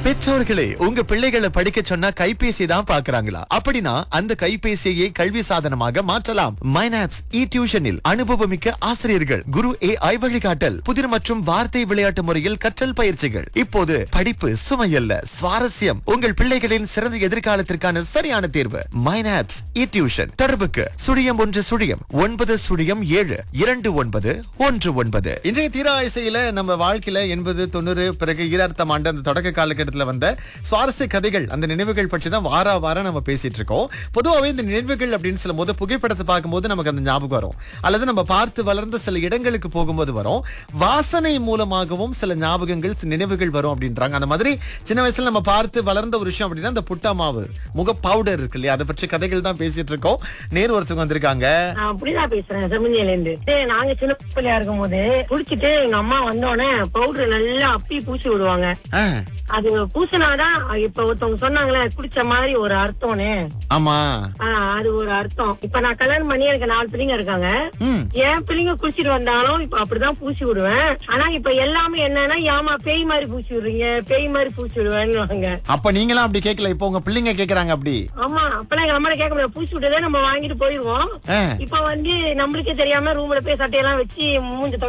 பெற்றோர்களே உங்க பிள்ளைகளை படிக்க சொன்னா கைபேசி தான் பாக்குறாங்களா அப்படின்னா அந்த கைபேசியை கல்வி சாதனமாக மாற்றலாம் மைனாப்ஸ் இ டியூஷனில் அனுபவமிக்க ஆசிரியர்கள் குரு ஏ ஐ வழிகாட்டல் புதிர் மற்றும் வார்த்தை விளையாட்டு முறையில் கற்றல் பயிற்சிகள் இப்போது படிப்பு சுமையல்ல சுவாரஸ்யம் உங்கள் பிள்ளைகளின் சிறந்த எதிர்காலத்திற்கான சரியான தேர்வு மைனாப்ஸ் இ டியூஷன் தொடர்புக்கு சுழியம் ஒன்று சுழியம் ஒன்பது சுழியம் ஏழு இரண்டு ஒன்பது ஒன்று ஒன்பது இன்றைய தீரா இசையில நம்ம வாழ்க்கையில எண்பது தொண்ணூறு பிறகு ஈராயிரத்தாம் ஆண்டு அந்த தொடக்க காலகட்டத்தில் வந்த சுவாரஸ்ய கதைகள் அந்த நினைவுகள் பற்றி தான் வார வாரம் நம்ம பேசிட்டு இருக்கோம் பொதுவாகவே இந்த நினைவுகள் அப்படின்னு சொல்லும் போது புகைப்படத்தை பார்க்கும்போது நமக்கு அந்த ஞாபகம் வரும் அல்லது நம்ம பார்த்து வளர்ந்த சில இடங்களுக்கு போகும்போது வரும் வாசனை மூலமாகவும் சில ஞாபகங்கள் சில நினைவுகள் வரும் அப்படின்றாங்க அந்த மாதிரி சின்ன வயசுல நம்ம பார்த்து வளர்ந்த ஒரு விஷயம் அப்படின்னா அந்த புட்டா மாவு முக பவுடர் இருக்கு இல்லையா அதை பற்றி கதைகள் தான் பேசிட்டு இருக்கோம் நேரு ஒருத்தவங்க வந்திருக்காங்க நான் அப்படிதான் பேசுறேன் செம்மஞ்சில இருந்து சரி, நாங்க சின்ன பிள்ளையா இருக்கும் போது குடிச்சிட்டு எங்க அம்மா வந்தோடனே பவுடர் நல்லா அப்பி பூசி விடுவாங்க ஆ, அது பூசினாதான் இப்ப ஒருத்தவங்க சொன்னாங்களே குடிச்ச மாதிரி ஒரு அர்த்தம்னு ஆமா ஆஹ் அது ஒரு அர்த்தம் இப்ப நான் கல்யாணம் பண்ணி எனக்கு நாலு பிள்ளைங்க இருக்காங்க ம் என் பிள்ளைங்க குளிச்சிட்டு வந்தாலும் இப்ப அப்படிதான் பூசி விடுவேன் ஆனா இப்ப எல்லாமே என்னன்னா ஏமா பேய் மாதிரி பூசி விடுறீங்க பேய் மாதிரி பூசி விடுவேன்னு அப்ப நீங்களாம் அப்படி கேட்கல இப்போ உங்க பிள்ளைங்க கேக்குறாங்க அப்படி ஆமா அப்பெல்லாம் எங்க அம்மா கேட்க முடியாது பூசி விட்டதே நம்ம வாங்கிட்டு போயிருவோம் ஆ. இப்ப வந்து நம்மளுக்கே தெரியாம ரூம்ல போய் சட்டையெல்லாம் வச்சு மூஞ்ச